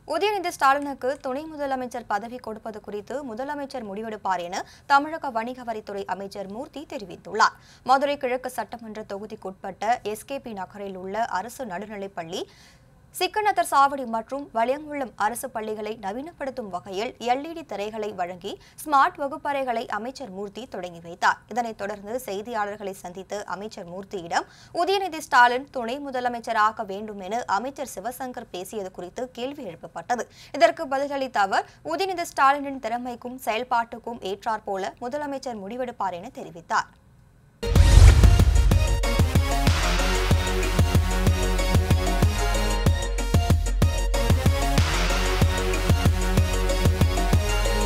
உதயநிதி ஸ்டாலினுக்கு துணை முதலமைச்சர் பதவி கொடுப்பது குறித்து முதலமைச்சர் முடிவெடுப்பார் என தமிழக வணிக வரித்துறை அமைச்சர் மூர்த்தி தெரிவித்துள்ளார் மதுரை கிழக்கு சட்டமன்ற தொகுதிக்குட்பட்ட எஸ்கேபி நகரில் உள்ள அரசு நடுநிலைப்பள்ளி சிக்கனத்தர் சாவடி மற்றும் வலியங்குளம் அரசு பள்ளிகளை நவீனப்படுத்தும் வகையில் எல்இடி திரைகளை வழங்கி ஸ்மார்ட் வகுப்பறைகளை அமைச்சர் மூர்த்தி தொடங்கி வைத்தார் இதனைத் தொடர்ந்து செய்தியாளர்களை சந்தித்து அமைச்சர் மூர்த்தியிடம் உதயநிதி ஸ்டாலின் துணை முதலமைச்சராக வேண்டும் என அமைச்சர் சிவசங்கர் பேசியது குறித்து கேள்வி எழுப்பப்பட்டது இதற்கு பதிலளித்த அவர் உதயநிதி ஸ்டாலினின் திறமைக்கும் செயல்பாட்டுக்கும் ஏற்றாற்போல முதலமைச்சர் முடிவெடுப்பார் என தெரிவித்தார்